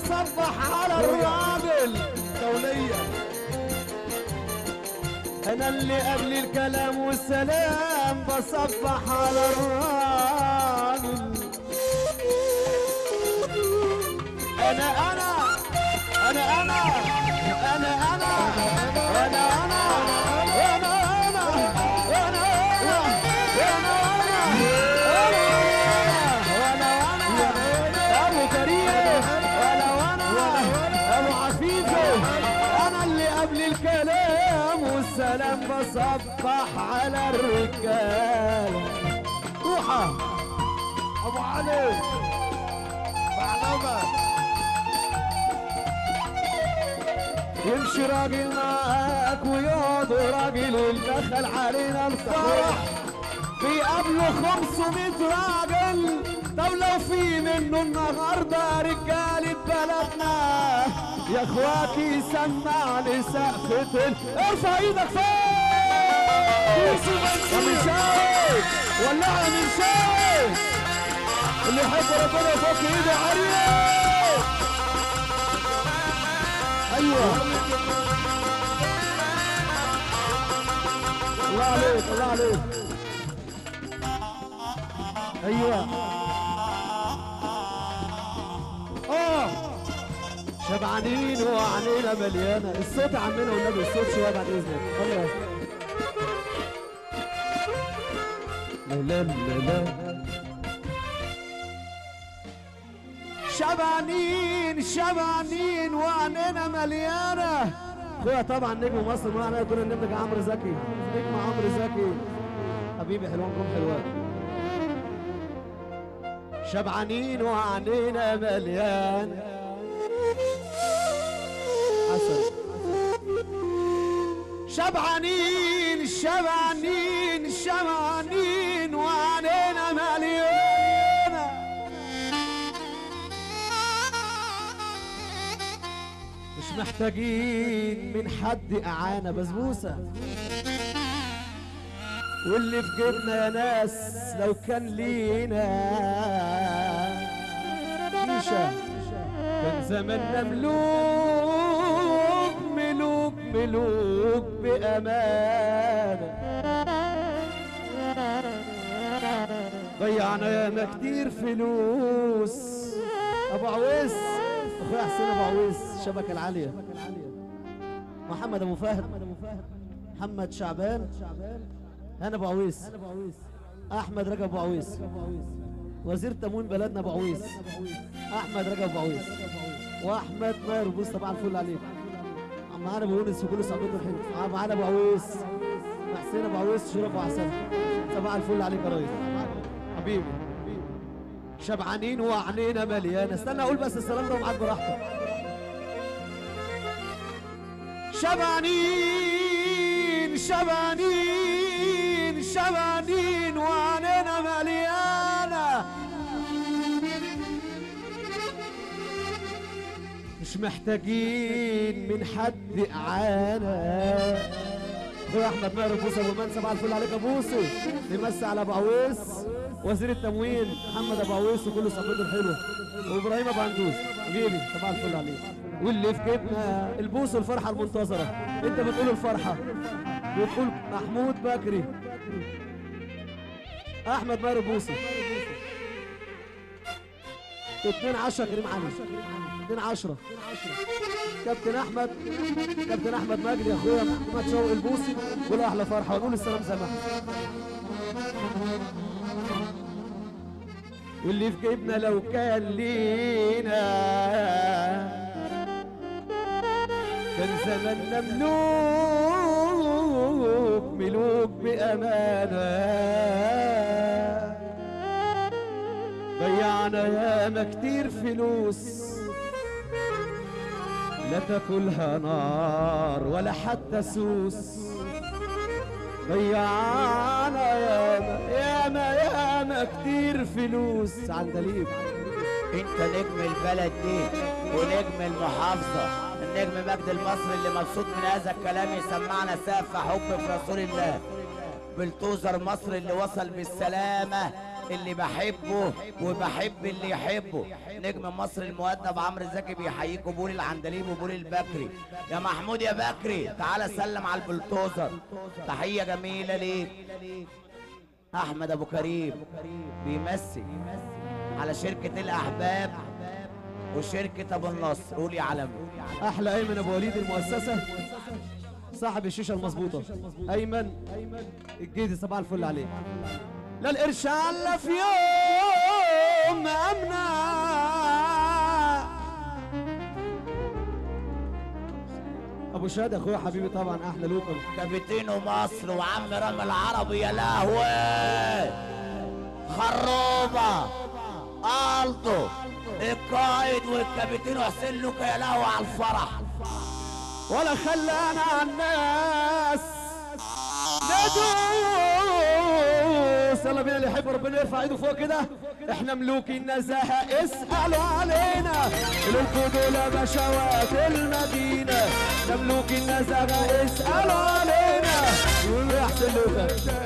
بصبح على الراجل دولية انا اللي قبل الكلام والسلام بصبح على الراجل انا انا انا انا انا انا انا انا انا انا انا ابو كريم ولا وانا ابو عفيفه انا اللي قبل الكلام والسلام بصبح على الرجال روحه ابو علي معلمة يمشي راجل معاك ويقعد راجل ودخل علينا الفرح بيقابله 500 راجل طب لو في منه النهارده رجالة بلدنا يا اخواتي سمعني سقفة ال- ارفع ايدك فوق يا منشاوي ولعها منشاوي اللي يحب ربنا يفك ايده عريض ايوه الله عليك الله عليك ايوه اه شبعانين وعينينا مليانه الصوت يا عمنا والنبي الصوت شويه بعد اذنك الله لا لا لا لا شبعانين شبعانين وعينينا مليانه اخويا طبعا نجم مصر معنا يكون النجم عمرو زكي نجم عمرو زكي حبيبي حلوانكم حلوان شبعانين وعينينا مليانه حسن شبعانين شبعانين شبعانين وعينينا مليانه مش محتاجين من حد اعانه بسبوسه واللي في جيبنا يا ناس لو كان لينا ريشه كان زماننا ملوك ملوك ملوك بامانه ضيعنا ياما كتير فلوس ابو عويس اخويا حسين ابو عويس الشبكه العاليه محمد ابو فهد محمد شعبان هنا ابو عويس احمد رجب ابو عويس وزير تموين بلدنا ابو عويس احمد رجب ابو عويس واحمد ماهر بوس طبعا الفل عليك معانا ابو يونس وكل صاحبته الحلو آه، معانا ابو عويس حسين ابو عويس شرف وعسل صباح الفل عليك يا ريس حبيبي شبعانين وعينينا مليانه استنى اقول بس السلام ده ومعاك براحتك شبعانين شبعانين شبعانين وعينينا مليانه مش محتاجين من حد اعانه اخويا احمد ماهر بوسه ابو منسى صباح الفل عليك يا بوسي بيمسي على ابو عويس وزير التموين محمد ابو عويس وكل صحبته الحلوه وابراهيم ابو عندوس حبيبي صباح الفل عليك واللي في جيبنا البوس والفرحه المنتظره انت بتقول الفرحه بتقول محمود بكري احمد ماهر بوسي 2 10 كريم علي 2 10 كابتن احمد كابتن احمد مجدي يا اخويا محمد شوقي البوسي كل احلى فرحه ونقول السلام سماح واللي في جيبنا لو كان لينا كان زماننا ملوك ملوك بأمانة ضيعنا ياما كتير فلوس لا تاكلها نار ولا حتى سوس ضيعنا ياما ياما ياما كتير فلوس عندليب انت نجم البلد دي ونجم المحافظة النجم مجد المصري اللي مبسوط من هذا الكلام يسمعنا سقف حب في رسول الله بلتوزر مصر اللي وصل بالسلامة اللي بحبه وبحب اللي يحبه نجم مصر المؤدب عمرو زكي بيحييكوا بولي العندليب وبولي البكري يا محمود يا بكري تعالى سلم على البلتوزر تحيه جميله ليك احمد ابو كريم بيمسي على شركه الاحباب وشركه ابو النصر قول يا علمي احلى ايمن ابو وليد المؤسسه صاحب الشيشه المظبوطه ايمن الجيزي صباح الفل عليك لا القرش على في يوم امنا ابو شاد اخويا حبيبي طبعا احلى لوكم كابتنو مصر وعم رامي العربي يا لهوي خروبه الطو القائد والكابتن حسين لوكا يا لهوي على الفرح ولا خلانا على الناس ندوس يلا بينا اللي يحب ربنا يرفع ايده فوق كده احنا ملوك النزاهة اسألوا علينا ملوك دول بشوات المدينة احنا ملوك النزاهة اسألوا علينا يا حسين لوكا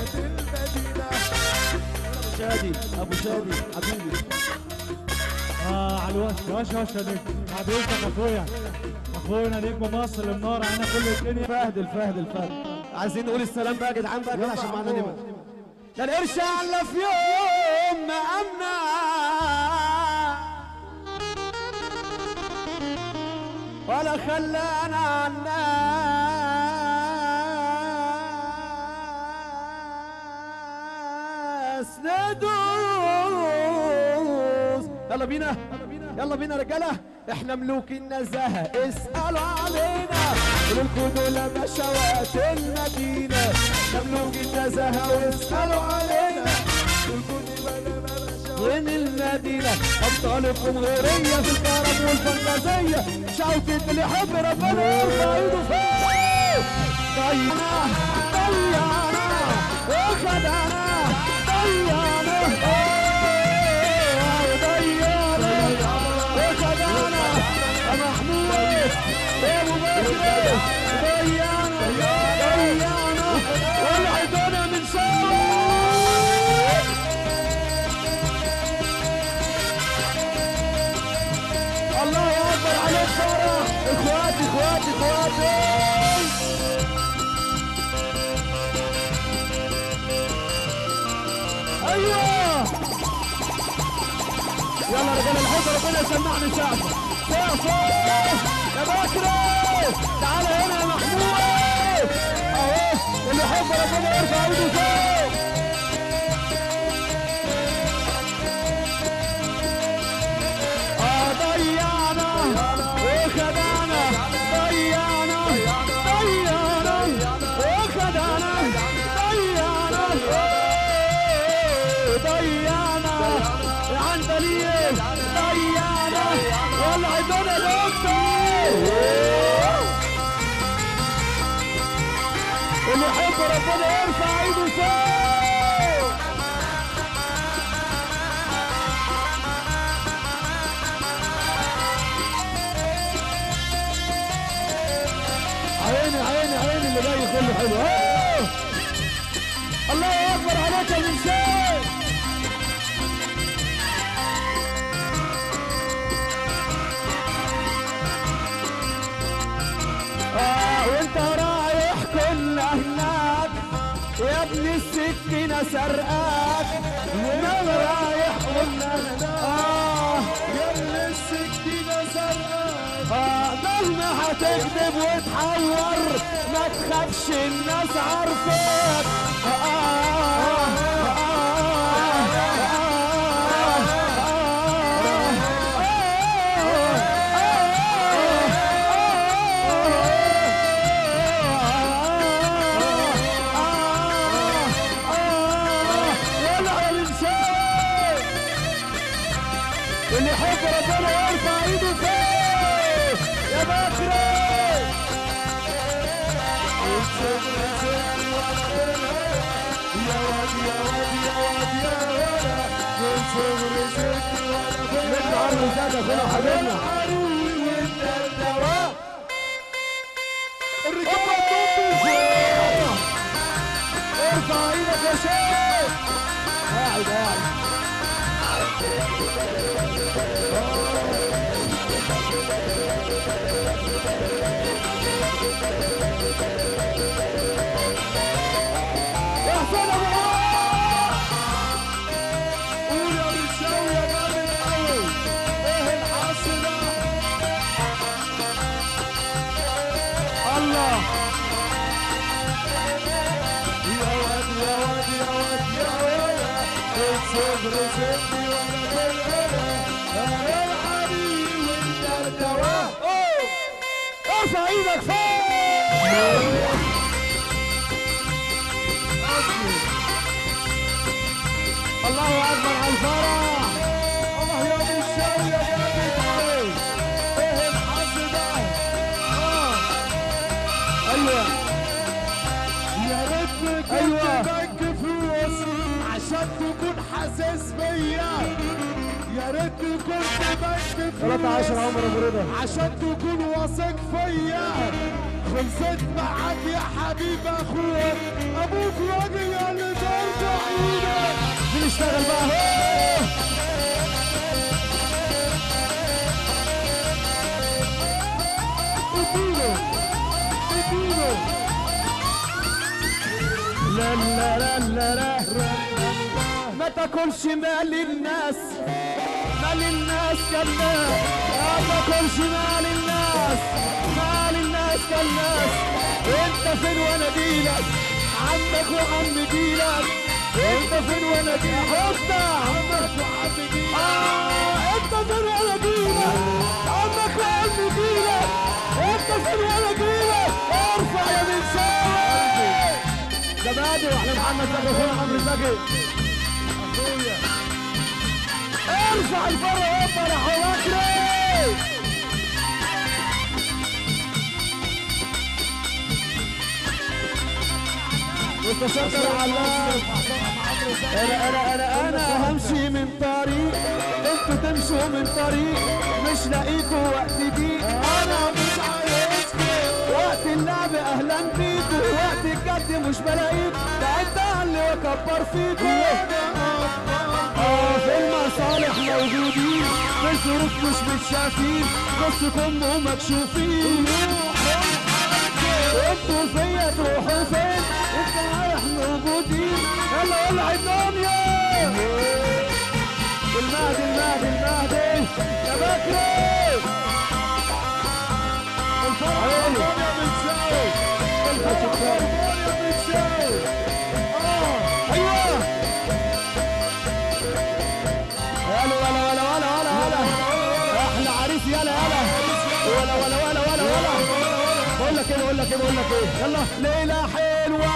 شادي ابو شادي حبيبي اه على الوش وش وش يا نجم بعد اذنك اخويا اخويا نجم مصر المنار علينا كل الدنيا فهد الفهد الفهد عايزين نقول السلام بقى يا جدعان بقى كده عشان معانا نمر لا القرش على في يوم ما امنا ولا خلانا عنا الناس ندوس يلا بينا يلا بينا رجاله احنا ملوك النزاهه اسالوا علينا ملوك دول بشوات المدينه احنا ملوك النزاهه واسالوا علينا وين المدينة أبطال الجمهورية في الكرم والفانتازية شوكة اللي يحب ربنا يرفع ايده فوق ضيعنا ضيعنا وخدعنا ضيعنا آه، ضيعنا وخدعنا يا محمود يا ابو بكر ضيعنا ضيعنا والعدونا من شوق الله اكبر عليك فرح اخواتي اخواتي اخواتي ايوه يلا رجال الحب ربنا يسمعني سقف سقف يا بكري تعالى هنا يا محمود اهو اللي يحب ربنا يرفع ايده فوق آه ضيعنا وخدعنا ضيعنا ضيعنا وخدعنا ضيعنا أوه، ضيعنا العندلية ضيعنا والعدونا دكتور اللي يحب ربنا يرفع ايده فوق عيني عيني عيني اللي جاي كله حلو أوه! الله اكبر عليك يا انسان اه وانت رايح كل هناك يا ابن السكينة سرقاك وانا رايح كل اه يا ابن السكينة سرقاك اه مهما هتكذب وتحور ما تخافش الناس عارفاك آه آه آه اللي يحب ربنا يرفع ايده فوق يا بكري نطلع عنه زاد اخونا وحبيبنا الرجاله ارفع ايدك يا شيخ قاعد قاعد ايدك فوق الله اكبر على الفرح الله يا ابو الشاي يا جامد ايه الحظ ده اه ايوه يا ريتني كنت أيوة. بنك فلوس عشان تكون حاسس بيا يا ريتني كنت بنك فلوس 13 عمر ابو رضا عشان تكون واثق فيا خلصت معاك يا حبيب اخوك ابوك راجل يا اللي ترجع ايدك بنشتغل بقى هو اديله اديله لا لا لا لا لا ما تاكلش مال الناس مال الناس كالناس ما تاكلش مال الناس مال الناس كالناس انت فين وانا جيلك عمك وعم جيلك انت فين وانا جيلك حطة عمك وعم جيلك اه انت فين وانا جيلك عمك وعم جيلك انت فين وانا جيلك ارفع يا بنساوي ده بادي واحنا محمد زكي اخونا عمرو زكي اخويا ارفع الفرع يابا يا حواكري مستشار علام انا انا انا انا همشي من طريق انتوا تمشوا من طريق مش لاقيكوا وقت دي انا مش عايزكوا وقت اللعب اهلا بيكوا وقت الجد مش بلاقيكوا بعد عني واكبر فيكوا اه في المصالح موجودين في الظروف مش متشافين نصكم ومكشوفين انتوا فيا تروحوا فين انت رايح موجودين يلا ولع الدنيا المهدي المهدي المهدي يا بكري الفرح الدنيا بتساوي الدنيا بتساوي اه ايوه يلا ولا ولا ولا ولا ولا احلى عريس يلا يلا ولا ولا ولا ولا ولا بقول لك ايه بقول لك ايه بقول لك ايه يلا ليله حلوه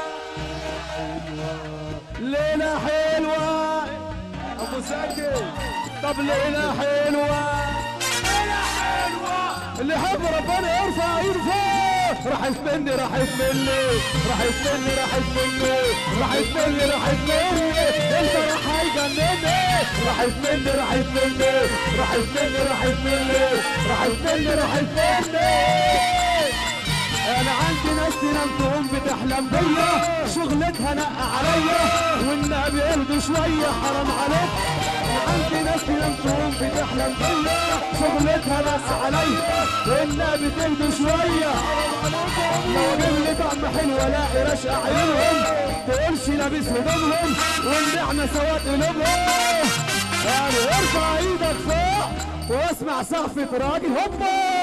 ليله حلوه ابو زكي طب ليله حلوه ليله حلوه اللي يحب ربنا يرفع ايده فوق راحت مني راحت مني راحت مني راحت مني راحت مني راحت مني انت راح هيجنني راحت مني راحت مني راحت مني راحت مني راحت مني راحت مني انا عندي ناس تنام تقوم بتحلم بيا شغلتها نقع عليا والنبي يهدوا شويه حرام عليك انا عندي ناس تنام تقوم بتحلم بيا شغلتها نقع عليا والنبي تهدوا شويه لو جيب لي طعم حلو الاقي رشق عيونهم تقولش لابس هدومهم والنعمه سواد قلوبهم يعني ارفع ايدك فوق واسمع سقفة راجل هوبا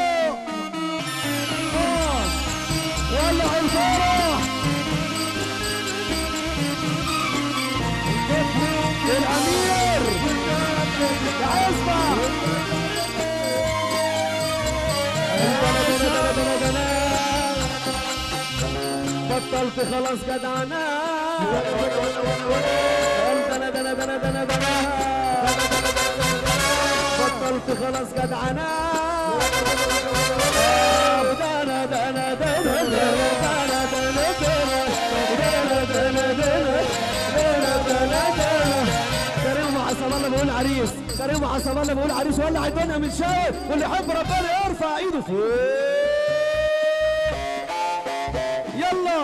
آه. ولع الفرح الامير يا عزبة بطلت خلاص جدعنا دنا دنا دنا دنا دنا بطلت خلاص جدعنا دنا دنا دنا دنا دنا دنا دنا دنا دنا دنا دنا كريم عصام الله بيقول عريس كريم عصام الله بيقول عريس ولع الدنيا من شاور واللي يحب ربنا يرفع ايده فوق يلا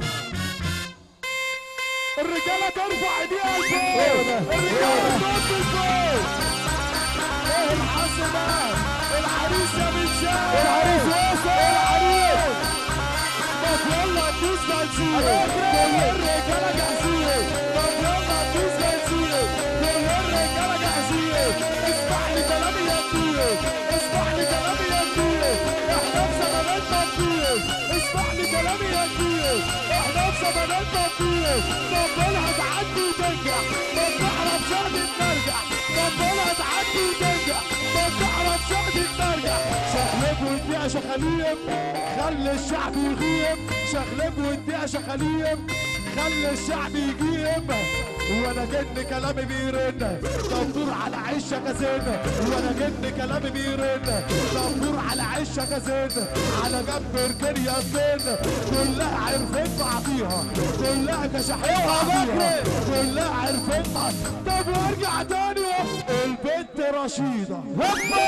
الرجاله ترفع ايديها لفوق الرجاله تنط لفوق ايه الحظ ده العريس يا بنشاوي العريس وصل العريس طب يلا ندوس بنزين كل الرجاله جاهزين طب يلا ندوس بنزين كل الرجاله جاهزين اسمع لي كلامي يا كبير اسمع لي كلامي يا كبير احنا في زمانات مطير اسمع لي كلامي يا كبير احنا في زمانات مطير ربنا هتعدي وتنجح ما تعرف شهدة نرجع ربنا هتعدي وتنجح ما تعرف شهدة نرجع شكلكوا واديها شخاليم خلي الشعب يغيب شغلب واديها شخاليم خلي الشعب يجيب وانا جن كلامي بيرن دبور على عشة كزين وانا جن كلامي بيرن دبور على عشة كزين على جنب رجل يا زين كلها عرفت بعضيها كلها كشحية بعضيها كلها عرفت بعض طب وارجع تاني البنت رشيدة هوبا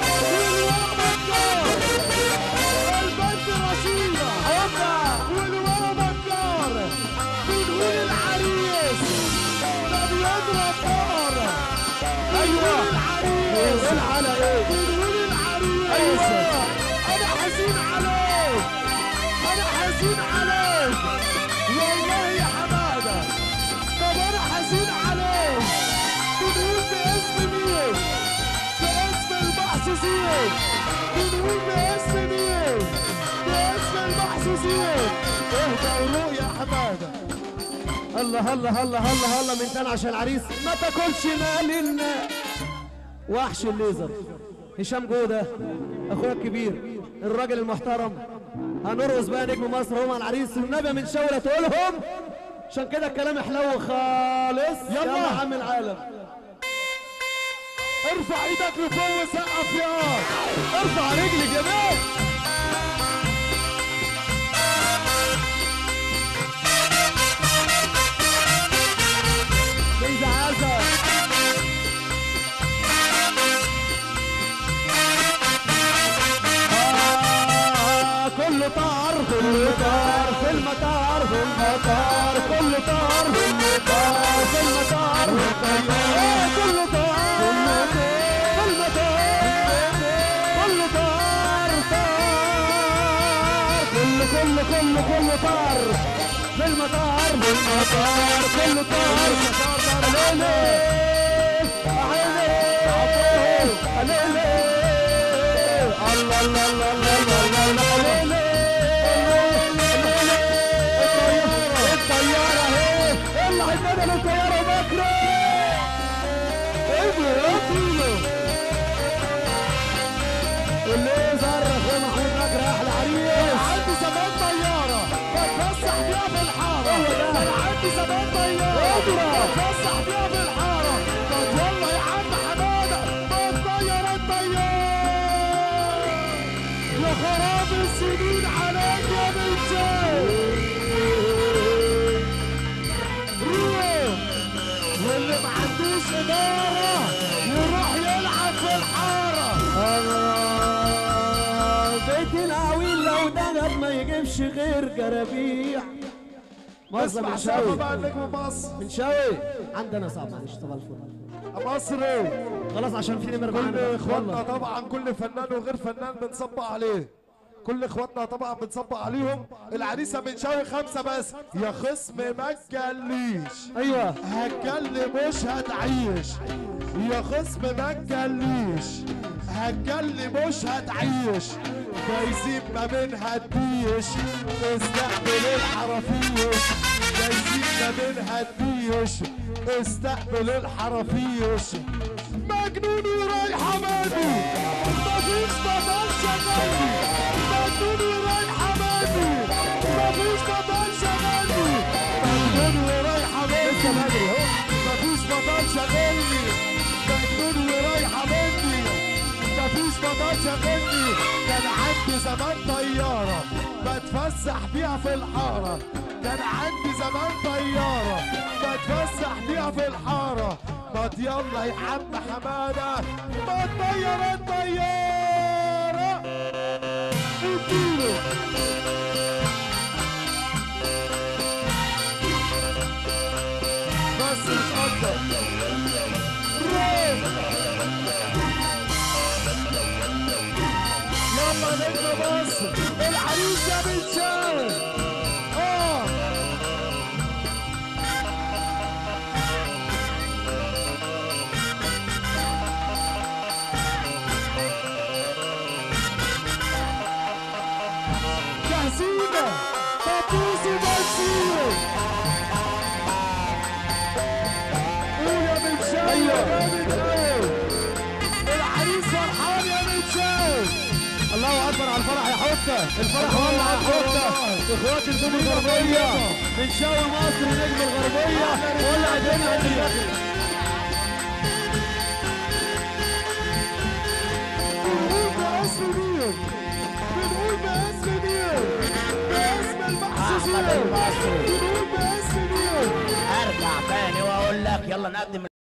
البنت رشيدة هوبا والورا بكار بنقول العريس طب يضرب نار ايوه قول على ايه بنقول العريس أيوة. انا حزين عليك انا حزين عليك والله يا حماده طب انا حزين عليك بنقول باسم مين باسم المحسوسين بنقول باسم مين باسم المحسوسين اهدى وروق يا حماده هلا هلا هلا هلا هلا من تاني عشان العريس ما تاكلش مال الناس وحش الليزر هشام جودة اخويا الكبير الراجل المحترم هنرقص بقى نجم مصر هو مع العريس والنبي من شاورة تقولهم عشان كده الكلام حلو خالص يلا. يلا يا عم العالم ارفع ايدك لفوق وسقف يا ارفع رجلك يا بيه ليزا عزة آه، كله طار كله طار في المطار في المطار كله طار في المطار في المطار آه، كله طار في المطار كله طار طار كله كله كله كله طار في المطار في المطار كله طار ليلي عيني ليلي الله الله الله الله الله الله ليلي الطيارة اهي اللي هيبدل الطيارة بكرة اجري يا فيلو الليزر اخويا محمود بكر احلى عريس عندي زمان طيارة بتفسح بيها في الحارة أنا عندي زمان طيارة بتفسح بيها في الحارة طب يلا يا عم حمادة ما الطيارة الطيارة يا خراب السنين عليك يا بنتي روح واللي ما عندوش إدارة يروح يلعب في الحارة آه، بيت العويل لو دغب ما يجيبش غير جرابيع مصر اسمع من شباب شاوي بقى نجم مصر من شاوي عندنا صعب معلش طبعا الفل مصري خلاص عشان في نمر كل معانا اخواتنا يلا. طبعا كل فنان وغير فنان بنصب عليه كل اخواتنا طبعا بنصب عليهم العريسه من شاوي خمسه بس يا خصم ما تجليش ايوه هتجلي مش هتعيش يا خصم ما تجليش هتجلي مش هتعيش جايزين ما بينها تبيش استقبل الحرافيش جايزين ما بينها تبيش استقبل الحرافيش مجنون ورايحة بادي مفيش بطل شغالي مجنون ورايحة بادي مفيش بطل شغالي مجنون ورايحة بادي مفيش بطل شغالي مجنون ورايحة بادي مفيش بطل شغالي كان عندي زمان طيارة بتفسح بيها في الحارة كان عندي زمان طيارة بتفسح بيها في الحارة ما يلا يا عم حمادة ما الطيارة الطيارة اديله بس مش اكتر روح. يلا نجم مصر العريس يا بنت شاوي اه جاهزين طبوس وبنزين قول يا بنت شاوي يا بنت شاوي العريس فرحان يا بنت شاوي الله عبر على الفرح يا حته الفرح ولع يا حته اخوات النجوم الغربيه من شاوي مصر نجم الغربيه ولع الدنيا دي بنقول باسم مين؟ بنقول باسم مين؟ باسم احمد المحسوسين المصري بنقول باسم مين؟ ارجع تاني واقول لك يلا نقدم